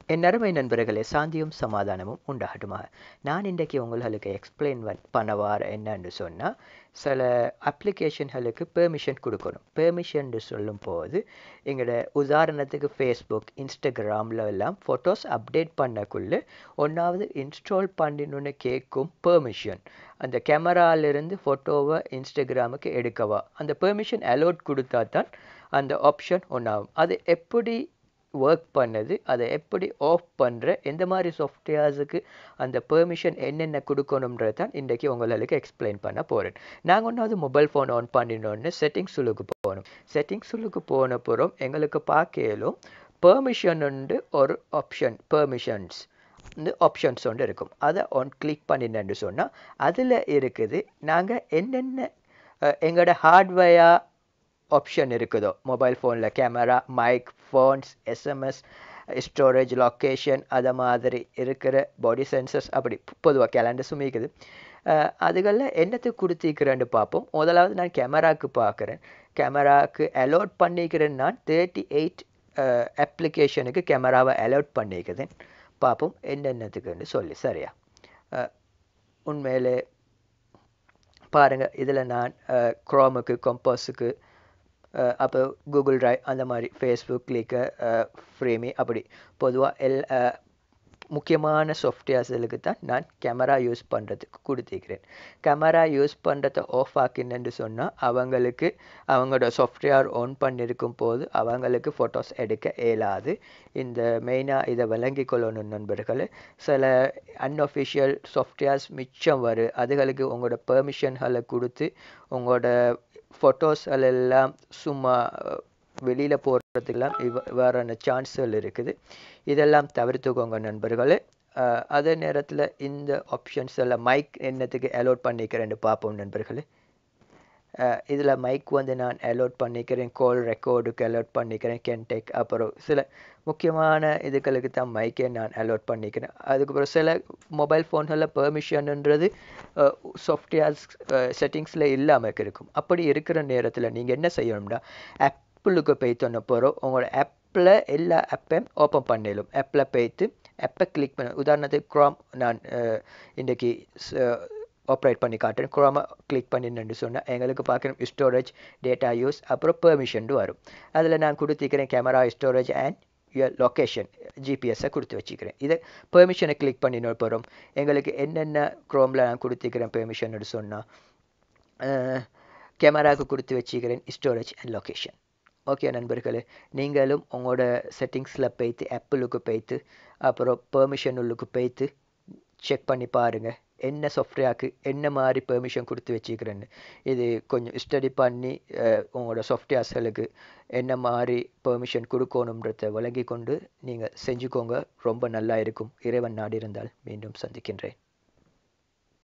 என் அருமை நண்பர்களே சாந்தியும் சமாதானமும் உண்டாகட்டுமாக நான் இன்றைக்கு உங்களுக்கு எக்ஸ்பிளைன் பண்ண வார என்னன்னு சொன்னால் சில அப்ளிகேஷன்களுக்கு பெர்மிஷன் கொடுக்கணும் பெர்மிஷன் சொல்லும் போது எங்களோட உதாரணத்துக்கு ஃபேஸ்புக் இன்ஸ்டாகிராமில் எல்லாம் ஃபோட்டோஸ் அப்டேட் பண்ணக்குள்ளே ஒன்றாவது இன்ஸ்டால் பண்ணினோன்னு கேட்கும் பெர்மிஷன் அந்த கேமராலிருந்து ஃபோட்டோவை இன்ஸ்டாகிராமுக்கு எடுக்கவா அந்த பெர்மிஷன் அலோட் கொடுத்தா தான் அந்த ஆப்ஷன் ஒன்றாகும் அது எப்படி ஒர்க் பண்ணது அதை எப்படி ஆஃப் பண்ணுற எந்த மாதிரி சாஃப்ட்வேர்ஸுக்கு அந்த பெர்மிஷன் என்னென்ன கொடுக்கணுன்றது தான் இன்றைக்கி உங்களுக்கு எக்ஸ்பிளைன் பண்ண போகிறேன் நாங்கள் ஒன்றாவது மொபைல் ஃபோன் ஆன் பண்ணினோன்னு செட்டிங்ஸ் சொல்லுக்கு போகணும் செட்டிங்ஸ் சொல்லுக்கு போன பிறகு எங்களுக்கு பார்க்கலும் பெர்மிஷன் உண்டு ஒரு ஆப்ஷன் பெர்மிஷன்ஸ் வந்து ஆப்ஷன்ஸ் ஒன்று இருக்கும் அதை ஒன் கிளிக் பண்ணினேன்னு சொன்னால் அதில் இருக்குது நாங்கள் என்னென்ன எங்களோட ஹார்ட்வேர் ஆப்ஷன் இருக்குதோ மொபைல் ஃபோனில் camera microphones SMS storage location அதை மாதிரி இருக்கிற பாடி சென்சர்ஸ் அப்படி பொதுவாக கேலண்டர்ஸும் இருக்குது அதுகளில் என்னத்துக்கு கொடுத்திக்கிறேன்னு பார்ப்போம் முதலாவது நான் கேமராவுக்கு பார்க்குறேன் கேமராவுக்கு அலோட் பண்ணிக்கிறேன் நான் தேர்ட்டி எயிட் அப்ளிகேஷனுக்கு கேமராவை அலோட் பண்ணிக்கிறேன் பார்ப்போம் என்னென்னத்துக்குன்னு சொல்லி சரியா உண்மையிலே பாருங்கள் இதில் நான் க்ரோமுக்கு கம்போஸுக்கு அப்போ கூகுள் ட்ரைவ் அந்த மாதிரி ஃபேஸ்புக் கிளிக்கர் ஃப்ரேமி அப்படி பொதுவாக எல் முக்கியமான சாஃப்ட்வேர்ஸுக்கு தான் நான் கேமரா யூஸ் பண்ணுறதுக்கு கொடுத்திருக்கிறேன் கேமரா யூஸ் பண்ணுறத ஆஃப் ஆக்கினு சொன்னால் அவங்களுக்கு அவங்களோட சாஃப்ட்வேர் ஆன் பண்ணியிருக்கும் போது அவங்களுக்கு ஃபோட்டோஸ் எடுக்க இயலாது இந்த மெயினாக இதை விளங்கி கொள்ளணும் நண்பர்கள் சில அன்அஃபிஷியல் சாஃப்ட்வேர்ஸ் மிச்சம் வரும் அதுகளுக்கு உங்களோட பெர்மிஷன்களை கொடுத்து உங்களோட ஃபோட்டோஸ் எல்லாம் சும்மா வெளியில் போடுறதுக்கெல்லாம் இவ வேறான சான்ஸ்கள் இருக்குது இதெல்லாம் தவிர்த்துக்கோங்க நண்பர்களே அதே நேரத்தில் இந்த ஆப்ஷன்ஸ் எல்லாம் மைக் என்னத்துக்கு அலோட் பண்ணிக்கிறேன்னு பார்ப்போம் நண்பர்களே இதில் மைக் வந்து நான் அலோட் பண்ணிக்கிறேன் கால் ரெக்கார்டுக்கு அலோட் பண்ணிக்கிறேன் கேன்டெக் அப்புறம் சில முக்கியமான இதுகளுக்கு தான் மைக்கே நான் அலோட் பண்ணிக்கிறேன் அதுக்கப்புறம் சில மொபைல் ஃபோன்களில் பெர்மிஷன்ன்றது சாஃப்ட்வேர்ஸ் செட்டிங்ஸில் இல்லாமல் இருக்கும் அப்படி இருக்கிற நேரத்தில் நீங்கள் என்ன செய்யணும்னா ஆப்பிளுக்கு போய்த்தொன்ன போகிறோம் உங்களோட ஆப்பில் எல்லா ஆப்பையும் ஓப்பன் பண்ணிடும் ஆப்பில் போய்த்து ஆப்பை கிளிக் பண்ண உதாரணத்துக்கு க்ராம் நான் இன்றைக்கி ஆப்ரேட் பண்ணி காட்டுறேன் குரோமா கிளிக் பண்ணின்னு சொன்னால் எங்களுக்கு பார்க்கணும் ஸ்டோரேஜ் டேட்டா யூஸ் அப்புறம் பெர்மிஷன் வரும் அதில் நான் கொடுத்துக்கிறேன் கேமரா ஸ்டோரேஜ் அண்ட் லொக்கேஷன் ஜிபிஎஸ்ஸை கொடுத்து வச்சுக்கிறேன் இதை பெர்மிஷனை கிளிக் பண்ணினு போகிறோம் எங்களுக்கு என்னென்ன க்ரோமில் நான் கொடுத்துக்கிறேன் பெர்மிஷன் சொன்னால் கேமராவுக்கு கொடுத்து வச்சுக்கிறேன் ஸ்டோரேஜ் அண்ட் லொக்கேஷன் ஓகே நண்பர்களே நீங்களும் உங்களோட செட்டிங்ஸில் போய்த்து ஆப்பிளுக்கு போய்த்து அப்புறம் பெர்மிஷன் உள்ளுக்கு போய்த்து செக் பண்ணி பாருங்கள் என்ன சாஃப்ட்வேருக்கு என்ன மாதிரி பெர்மிஷன் கொடுத்து வச்சுக்கிறேன்னு இது கொஞ்சம் ஸ்டடி பண்ணி உங்களோட சாஃப்ட்வேர்ஸ்களுக்கு என்ன மாதிரி பெர்மிஷன் கொடுக்கணுன்றத விளங்கி கொண்டு நீங்கள் செஞ்சுக்கோங்க ரொம்ப நல்லா இருக்கும் இறைவன் நாடி இருந்தால் மீண்டும் சந்திக்கின்றேன்